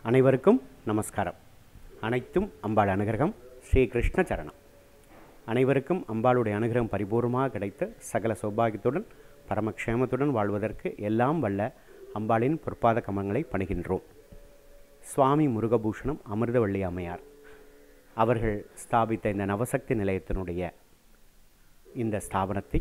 அனைவருக்கும் நமஸ்காரம் அனைத்தும் அம்பாள் அனுகிரகம் ஸ்ரீ கிருஷ்ண சரணம் அனைவருக்கும் அம்பாளுடைய அனுகிரகம் பரிபூர்ணமாக கிடைத்து சகல சௌபாகியத்துடன் பரமக்ஷேமத்துடன் வாழ்வதற்கு எல்லாம் வல்ல அம்பாளின் பொற்பாத கமலங்களை பணிகின்றோம் சுவாமி முருகபூஷணம் அமிர்தவள்ளி அம்மையார் அவர்கள் ஸ்தாபித்த இந்த நவசக்தி நிலையத்தினுடைய இந்த ஸ்தாபனத்தை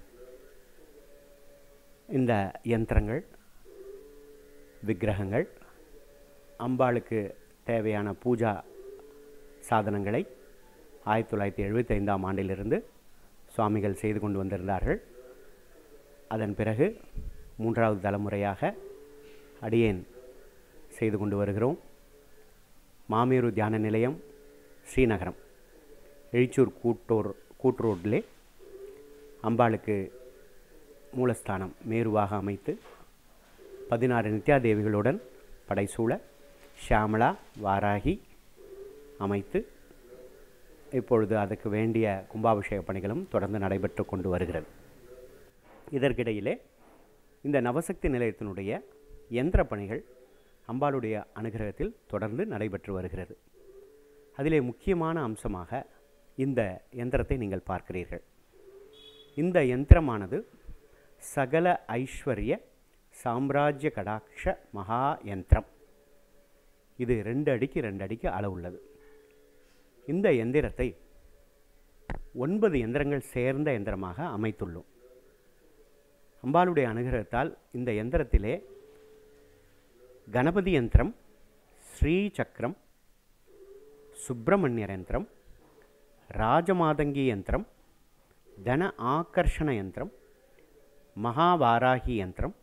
இந்த யந்திரங்கள் விக்கிரகங்கள் அம்பாளுக்கு தேவையான பூஜா சாதனங்களை ஆயிரத்தி தொள்ளாயிரத்தி எழுபத்தைந்தாம் ஆண்டிலிருந்து சுவாமிகள் செய்து கொண்டு வந்திருந்தார்கள் அதன் பிறகு மூன்றாவது தலைமுறையாக அடியேன் செய்து கொண்டு வருகிறோம் மாமேரு தியான நிலையம் ஸ்ரீநகரம் எழுச்சூர் கூட்டூர் கூட்ரோட்டிலே அம்பாளுக்கு மூலஸ்தானம் மேருவாக அமைத்து பதினாறு நித்யாதேவிகளுடன் படைசூழ ஷியாமளா வாராகி அமைத்து இப்பொழுது அதுக்கு வேண்டிய கும்பாபிஷேக பணிகளும் தொடர்ந்து நடைபெற்று கொண்டு வருகிறது இதற்கிடையிலே இந்த நவசக்தி நிலையத்தினுடைய யந்திர பணிகள் அம்பாளுடைய அனுகிரகத்தில் தொடர்ந்து நடைபெற்று வருகிறது அதிலே முக்கியமான அம்சமாக இந்த யந்திரத்தை நீங்கள் பார்க்கிறீர்கள் இந்த யந்திரமானது சகல ஐஸ்வர்ய சாம்ராஜ்ய கடாட்ச மகா யந்திரம் இது ரெண்டு அடிக்கு ரெண்டு அடிக்கு அளவுள்ளது இந்த எந்திரத்தை ஒன்பது எந்திரங்கள் சேர்ந்த எந்திரமாக அமைத்துள்ளோம் அம்பாளுடைய அனுகிரகத்தால் இந்த எந்திரத்திலே கணபதி யந்திரம் ஸ்ரீ சக்கரம் சுப்பிரமணியர் யந்திரம் ராஜமாதங்கி யந்திரம் தன ஆகர்ஷண யந்திரம் மகாவாராகி யந்திரம்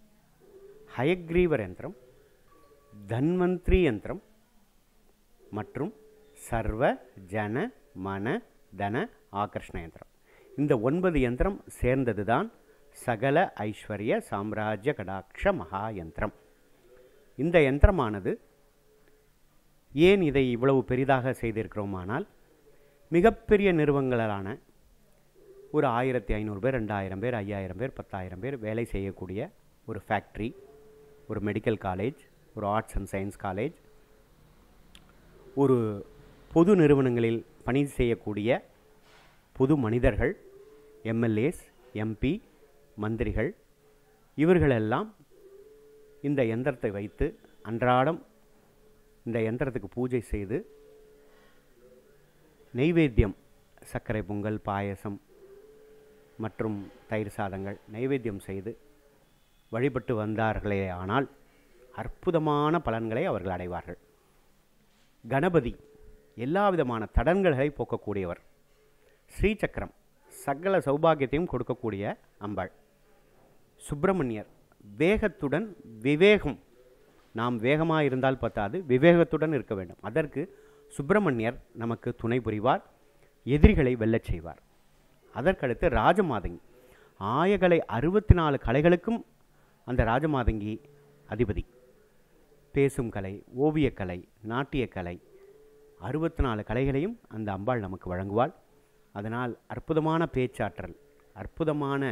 ஹயக்ரீவர் யந்திரம் தன்வந்திரி யந்திரம் மற்றும் சர்வ ஜன மன தன ஆகர்ஷண யந்திரம் இந்த ஒன்பது யந்திரம் சேர்ந்தது தான் சகல ஐஸ்வர்ய சாம்ராஜ்ய கடாட்ச மகா யந்திரம் இந்த யந்திரமானது ஏன் இதை இவ்வளவு பெரிதாக செய்திருக்கிறோமானால் மிகப்பெரிய நிறுவனங்களான ஒரு ஆயிரத்தி ஐநூறு பேர் ரெண்டாயிரம் பேர் ஐயாயிரம் பேர் பத்தாயிரம் பேர் வேலை செய்யக்கூடிய ஒரு ஃபேக்ட்ரி ஒரு மெடிக்கல் காலேஜ் ஒரு ஆர்ட்ஸ் அண்ட் சயின்ஸ் காலேஜ் ஒரு பொது நிறுவனங்களில் பணி செய்யக்கூடிய பொது மனிதர்கள் எம்எல்ஏஸ் எம்பி மந்திரிகள் இவர்களெல்லாம் இந்த எந்திரத்தை வைத்து அன்றாடம் இந்த யந்திரத்துக்கு பூஜை செய்து நெய்வேத்தியம் சர்க்கரை பொங்கல் பாயசம் மற்றும் தயிர் சாதங்கள் நைவேத்தியம் செய்து வழிபட்டு வந்தார்களே ஆனால் அற்புதமான பலன்களை அவர்கள் அடைவார்கள் கணபதி எல்லா விதமான தடன்களை போக்கக்கூடியவர் ஸ்ரீசக்கரம் சகல சௌபாகியத்தையும் கொடுக்கக்கூடிய அம்பாள் சுப்பிரமணியர் வேகத்துடன் விவேகம் நாம் வேகமாக இருந்தால் பத்தாது விவேகத்துடன் இருக்க வேண்டும் அதற்கு சுப்பிரமணியர் நமக்கு துணை புரிவார் எதிரிகளை வெல்லச் செய்வார் அதற்கடுத்து ராஜமாதங்கி ஆயகலை அறுபத்தி நாலு கலைகளுக்கும் அந்த ராஜமாதங்கி அதிபதி பேசும் கலை ஓவியக்கலை நாட்டியக்கலை அறுபத்தி நாலு கலைகளையும் அந்த அம்பாள் நமக்கு வழங்குவாள் அதனால் அற்புதமான பேச்சாற்றல் அற்புதமான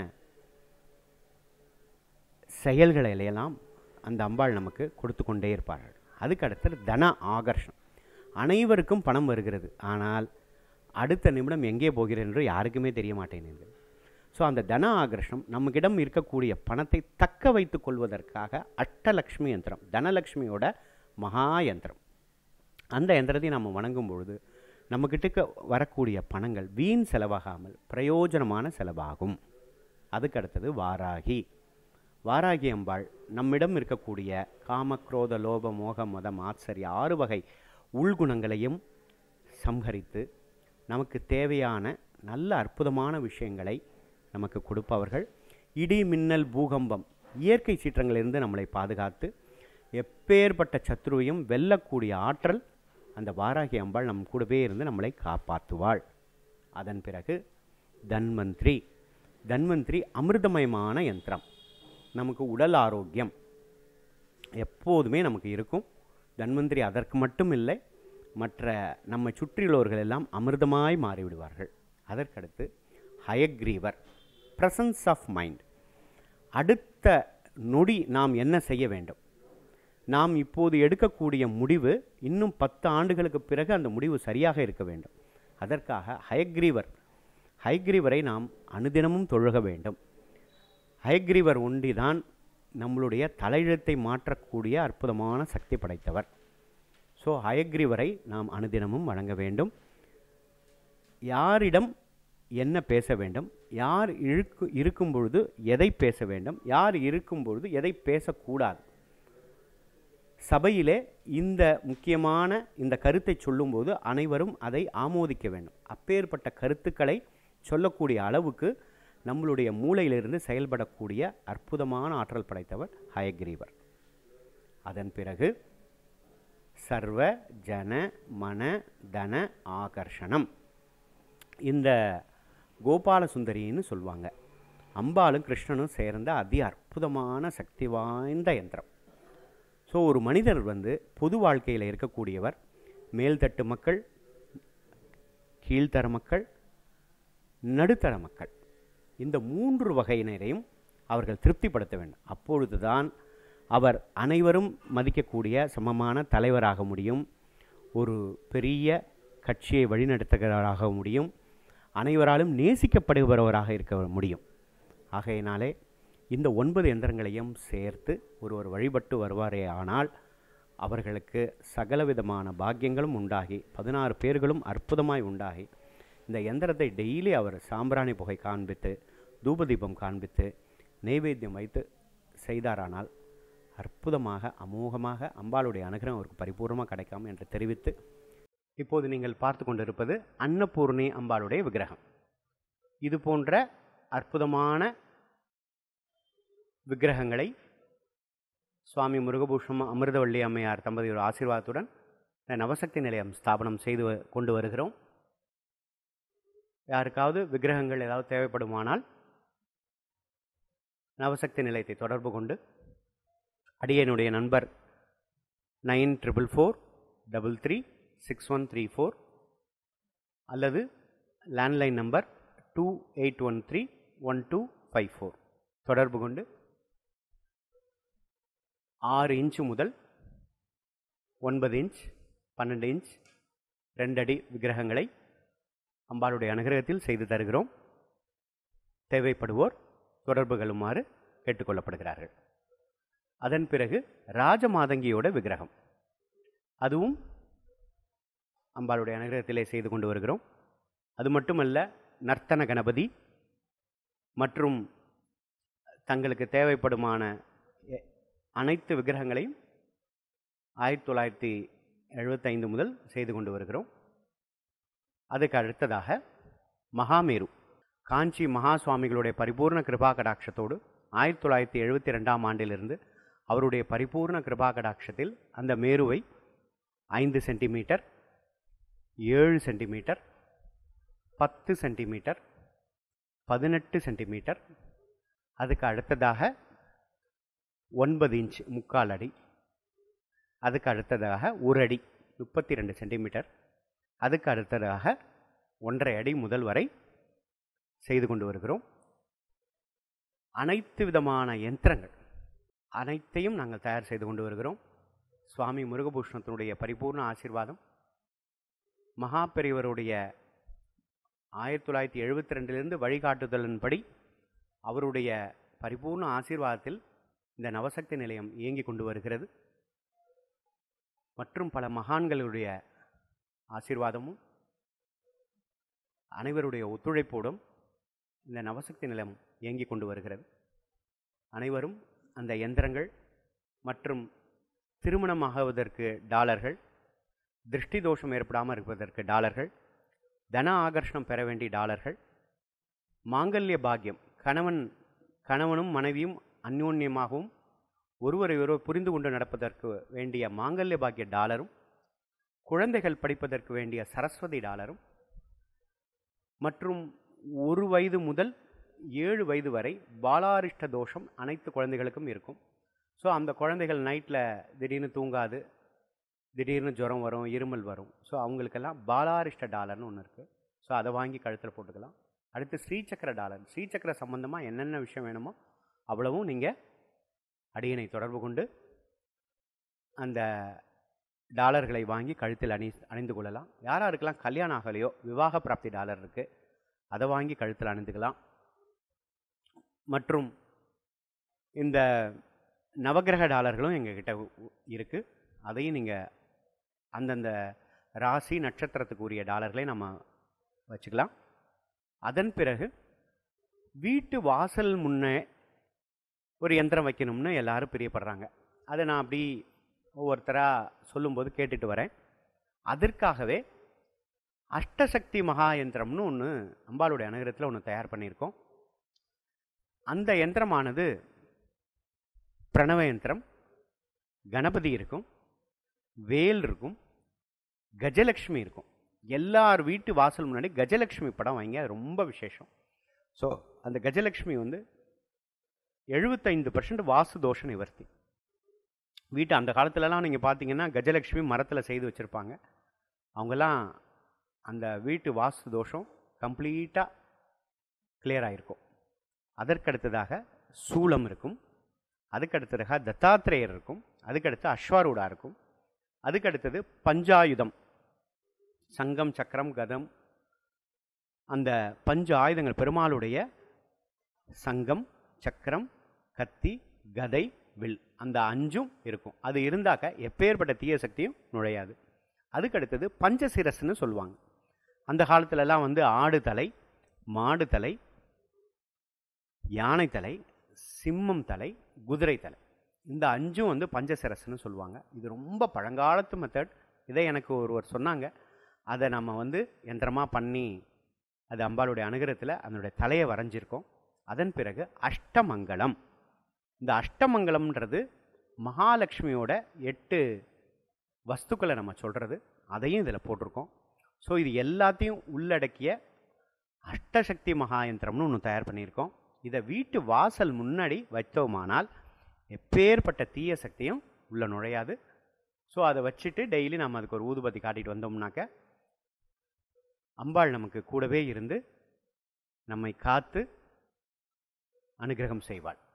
செயல்களை எல்லாம் அந்த அம்பாள் நமக்கு கொடுத்து கொண்டே இருப்பார்கள் அதுக்கு அடுத்தது தன ஆகர்ஷம் அனைவருக்கும் பணம் வருகிறது ஆனால் அடுத்த நிமிடம் எங்கே போகிறது என்று யாருக்குமே தெரிய மாட்டேங்குது ஸோ அந்த தன ஆகர்ஷம் நம்மக்கிடம் இருக்கக்கூடிய பணத்தை தக்க வைத்து கொள்வதற்காக அஷ்டலக்ஷ்மி யந்திரம் தனலக்ஷ்மியோட மகா யந்திரம் அந்த யந்திரத்தை நம்ம வணங்கும் பொழுது நம்மக்கிட்ட வரக்கூடிய பணங்கள் வீண் செலவாகாமல் பிரயோஜனமான செலவாகும் அதுக்கு அடுத்தது வாராகி வாராகி அம்பாள் நம்மிடம் இருக்கக்கூடிய காமக்ரோத லோப மோக மதம் ஆச்சரிய ஆறு வகை உள்குணங்களையும் சம்ஹரித்து நமக்கு தேவையான நல்ல அற்புதமான விஷயங்களை நமக்கு கொடுப்பவர்கள் இடி மின்னல் பூகம்பம் இயற்கை சீற்றங்களிலிருந்து நம்மளை பாதுகாத்து எப்பேற்பட்ட சத்ருவையும் வெல்லக்கூடிய ஆற்றல் அந்த வாராகி அம்பாள் நம் கூடவே இருந்து நம்மளை காப்பாற்றுவாள் அதன் பிறகு தன்வந்திரி தன்வந்திரி அமிர்தமயமான யந்திரம் நமக்கு உடல் ஆரோக்கியம் எப்போதுமே நமக்கு இருக்கும் தன்வந்திரி அதற்கு மட்டும் இல்லை மற்ற நம்மை சுற்றியுள்ளவர்கள் எல்லாம் அமிர்தமாய் மாறிவிடுவார்கள் அதற்கடுத்து ஹயக்ரீவர் ப்ரசன்ஸ் ஆஃப் மைண்ட் அடுத்த நொடி நாம் என்ன செய்ய வேண்டும் நாம் இப்போது எடுக்கக்கூடிய முடிவு இன்னும் பத்து ஆண்டுகளுக்கு பிறகு அந்த முடிவு சரியாக இருக்க வேண்டும் அதற்காக ஹயக்ரீவர் ஹயக்ரீவரை நாம் அனுதினமும் தொழுக வேண்டும் ஹயக்ரீவர் ஒண்டிதான் நம்மளுடைய தலையெழுத்தை மாற்றக்கூடிய அற்புதமான சக்தி படைத்தவர் ஸோ ஹயக்ரீவரை நாம் அனுதினமும் வழங்க வேண்டும் யாரிடம் என்ன பேச வேண்டும் யார் இருக்கு இருக்கும் பொழுது எதை பேச வேண்டும் யார் இருக்கும் பொழுது எதை பேசக்கூடாது சபையிலே இந்த முக்கியமான இந்த கருத்தை சொல்லும்போது அனைவரும் அதை ஆமோதிக்க வேண்டும் அப்பேற்பட்ட கருத்துக்களை சொல்லக்கூடிய அளவுக்கு நம்மளுடைய மூளையிலிருந்து செயல்படக்கூடிய அற்புதமான ஆற்றல் படைத்தவர் ஹயக்ரீவர் அதன் பிறகு சர்வ ஜன மன தன ஆகர்ஷணம் இந்த கோபால சுந்தரின்னு சொல்லுவாங்க அம்பாலும் கிருஷ்ணனும் சேர்ந்த அதி அற்புதமான சக்தி வாய்ந்த யந்திரம் ஸோ ஒரு மனிதர் வந்து பொது வாழ்க்கையில் இருக்கக்கூடியவர் மேல்தட்டு மக்கள் கீழ்த்தர மக்கள் நடுத்தர மக்கள் இந்த மூன்று வகையினரையும் அவர்கள் திருப்திப்படுத்த வேண்டும் அப்பொழுதுதான் அவர் அனைவரும் மதிக்கக்கூடிய சமமான தலைவராக முடியும் ஒரு பெரிய கட்சியை வழிநடத்துகிறவராக முடியும் அனைவராலும் நேசிக்கப்படுபவராக இருக்க முடியும் ஆகையினாலே இந்த ஒன்பது எந்திரங்களையும் சேர்த்து ஒருவர் வழிபட்டு வருவாரே ஆனால் அவர்களுக்கு சகலவிதமான பாக்கியங்களும் உண்டாகி பதினாறு பேர்களும் அற்புதமாய் உண்டாகி இந்த எந்திரத்தை டெய்லி அவர் சாம்பிராணி புகை காண்பித்து தூபதீபம் காண்பித்து நெய்வேத்தியம் வைத்து செய்தாரானால் அற்புதமாக அமோகமாக அம்பாளுடைய அனுகிரகம் அவருக்கு பரிபூர்ணமாக கிடைக்காம என்று தெரிவித்து இப்போது நீங்கள் பார்த்து கொண்டிருப்பது அன்னபூர்ணி அம்பாளுடைய விக்கிரகம் இது போன்ற அற்புதமான விக்கிரகங்களை சுவாமி முருகபூஷம் அமிர்தவள்ளி அம்மையார் தம்பதியோட ஆசீர்வாதத்துடன் இந்த நவசக்தி நிலையம் ஸ்தாபனம் செய்து வ- கொண்டு வருகிறோம் யாருக்காவது விக்கிரகங்கள் ஏதாவது தேவைப்படுமானால் நவசக்தி நிலையத்தை தொடர்பு கொண்டு அடியனுடைய நண்பர் nine triple four double three six one three four அல்லது landline number two eight one three one two five four தொடர்பு கொண்டு ஆறு இன்ச்சு முதல் ஒன்பது இன்ச் பன்னெண்டு இன்ச் ரெண்டு அடி விக்கிரகங்களை அம்பாளுடைய அனுகிரகத்தில் செய்து தருகிறோம் தேவைப்படுவோர் தொடர்பு கொள்ளுமாறு கேட்டுக்கொள்ளப்படுகிறார்கள் அதன் பிறகு ராஜமாதங்கியோட விக்கிரகம் அதுவும் அம்பாளுடைய அனுகிரகத்திலே செய்து கொண்டு வருகிறோம் அது மட்டுமல்ல நர்த்தன கணபதி மற்றும் தங்களுக்கு தேவைப்படுமான எ- அனைத்து விக்கிரகங்களையும் ஆயிரத்தி தொள்ளாயிரத்தி எழுபத்தைந்து முதல் செய்து கொண்டு வருகிறோம் அதுக்கு அடுத்ததாக மகாமேரு காஞ்சி மகா சுவாமிகளுடைய பரிபூர்ண கிருபா கடாட்சத்தோடு ஆயிரத்தி தொள்ளாயிரத்தி எழுபத்தி ரெண்டாம் ஆண்டிலிருந்து அவருடைய பரிபூர்ண கிருபா கடாட்சத்தில் அந்த மேருவை ஐந்து சென்டிமீட்டர் ஏழு சென்டிமீட்டர் பத்து சென்டிமீட்டர் பதினெட்டு சென்டிமீட்டர் அதுக்கு அடுத்ததாக ஒன்பது இன்ச் முக்கால் அடி அதுக்கு அடுத்ததாக ஒரு அடி முப்பத்தி ரெண்டு சென்டிமீட்டர் அதுக்கு அடுத்ததாக ஒன்றரை அடி முதல் வரை செய்து கொண்டு வருகிறோம் அனைத்து விதமான யந்திரங்கள் அனைத்தையும் நாங்கள் தயார் செய்து கொண்டு வருகிறோம் சுவாமி முருகபூஷணத்தினுடைய பரிபூர்ண ஆசீர்வாதம் மகா பெரியவருடைய ஆயிரத்தி தொள்ளாயிரத்தி எழுபத்தி ரெண்டிலிருந்து வழிகாட்டுதலின்படி அவருடைய பரிபூர்ண ஆசீர்வாதத்தில் இந்த நவசக்தி நிலையம் இயங்கி கொண்டு வருகிறது மற்றும் பல மகான்களுடைய ஆசீர்வாதமும் அனைவருடைய ஒத்துழைப்போடும் இந்த நவசக்தி நிலையம் இயங்கி கொண்டு வருகிறது அனைவரும் அந்த எந்திரங்கள் மற்றும் திருமணமாகுவதற்கு டாலர்கள் திருஷ்டி தோஷம் ஏற்படாமல் இருப்பதற்கு டாலர்கள் தன ஆகர்ஷணம் பெற வேண்டிய டாலர்கள் மாங்கல்ய பாக்கியம் கணவன் கணவனும் மனைவியும் அந்யோன்யமாகவும் ஒருவரை ஒருவர் புரிந்து கொண்டு நடப்பதற்கு வேண்டிய மாங்கல்ய பாக்கிய டாலரும் குழந்தைகள் படிப்பதற்கு வேண்டிய சரஸ்வதி டாலரும் மற்றும் ஒரு வயது முதல் ஏழு வயது வரை பாலாரிஷ்ட தோஷம் அனைத்து குழந்தைகளுக்கும் இருக்கும் ஸோ அந்த குழந்தைகள் நைட்டில் திடீர்னு தூங்காது திடீர்னு ஜுரம் வரும் இருமல் வரும் ஸோ அவங்களுக்கெல்லாம் பாலாரிஷ்ட டாலர்னு ஒன்று இருக்குது ஸோ அதை வாங்கி கழுத்தில் போட்டுக்கலாம் அடுத்து ஸ்ரீசக்கர டாலர் ஸ்ரீசக்கர சம்பந்தமாக என்னென்ன விஷயம் வேணுமோ அவ்வளவும் நீங்கள் அடியனை தொடர்பு கொண்டு அந்த டாலர்களை வாங்கி கழுத்தில் அணி அணிந்து கொள்ளலாம் யார் யாருக்கெல்லாம் கல்யாணம் ஆகலையோ விவாக பிராப்தி டாலர் இருக்குது அதை வாங்கி கழுத்தில் அணிந்துக்கலாம் மற்றும் இந்த நவக்கிரக டாலர்களும் எங்ககிட்ட இருக்குது அதையும் நீங்கள் அந்தந்த ராசி நட்சத்திரத்துக்கு உரிய டாலர்களை நம்ம வச்சுக்கலாம் அதன் பிறகு வீட்டு வாசல் முன்னே ஒரு யந்திரம் வைக்கணும்னு எல்லாரும் பிரியப்படுறாங்க அதை நான் அப்படி ஒவ்வொருத்தராக சொல்லும்போது கேட்டுட்டு வரேன் அதற்காகவே அஷ்டசக்தி மகா யந்திரம்னு ஒன்று அம்பாளுடைய அனுகிரகத்தில் ஒன்று தயார் பண்ணியிருக்கோம் அந்த யந்திரமானது பிரணவ யந்திரம் கணபதி இருக்கும் வேல் இருக்கும் கஜலக்ஷ்மி இருக்கும் எல்லார் வீட்டு வாசல் முன்னாடி கஜலக்ஷ்மி படம் வாங்கி அது ரொம்ப விசேஷம் ஸோ அந்த கஜலக்ஷ்மி வந்து எழுபத்தைந்து பர்சன்ட் வாசு தோஷ நிவர்த்தி வீட்டு அந்த காலத்துலலாம் நீங்கள் பார்த்தீங்கன்னா கஜலக்ஷ்மி மரத்தில் செய்து வச்சுருப்பாங்க அவங்கெல்லாம் அந்த வீட்டு வாஸ்து தோஷம் கம்ப்ளீட்டாக கிளியர் ஆகிருக்கும் அதற்கடுத்ததாக சூலம் இருக்கும் அதுக்கடுத்ததாக தத்தாத்திரேயர் இருக்கும் அதுக்கடுத்து அஸ்வாரூடா இருக்கும் அதுக்கடுத்தது பஞ்சாயுதம் சங்கம் சக்கரம் கதம் அந்த பஞ்ச ஆயுதங்கள் பெருமாளுடைய சங்கம் சக்கரம் கத்தி கதை வில் அந்த அஞ்சும் இருக்கும் அது இருந்தாக்க எப்பேற்பட்ட தீய சக்தியும் நுழையாது அதுக்கடுத்தது பஞ்சசிரஸ்ன்னு சொல்லுவாங்க அந்த காலத்துலலாம் வந்து ஆடு தலை மாடு தலை யானை தலை சிம்மம் தலை குதிரை தலை இந்த அஞ்சும் வந்து பஞ்சசிரஸ்ன்னு சொல்லுவாங்க இது ரொம்ப பழங்காலத்து மெத்தட் இதை எனக்கு ஒருவர் சொன்னாங்க அதை நம்ம வந்து யந்திரமாக பண்ணி அது அம்பாளுடைய அனுகிரகத்தில் அதனுடைய தலையை வரைஞ்சிருக்கோம் அதன் பிறகு அஷ்டமங்கலம் இந்த அஷ்டமங்கலம்ன்றது மகாலட்சுமியோட எட்டு வஸ்துக்களை நம்ம சொல்கிறது அதையும் இதில் போட்டிருக்கோம் ஸோ இது எல்லாத்தையும் உள்ளடக்கிய அஷ்டசக்தி மகாயந்திரம்னு ஒன்று தயார் பண்ணியிருக்கோம் இதை வீட்டு வாசல் முன்னாடி வைத்தோமானால் எப்பேற்பட்ட தீய சக்தியும் உள்ள நுழையாது ஸோ அதை வச்சுட்டு டெய்லி நம்ம அதுக்கு ஒரு ஊதுபத்தி காட்டிட்டு வந்தோம்னாக்க அம்பாள் நமக்கு கூடவே இருந்து நம்மை காத்து அனுகிரகம் செய்வாள்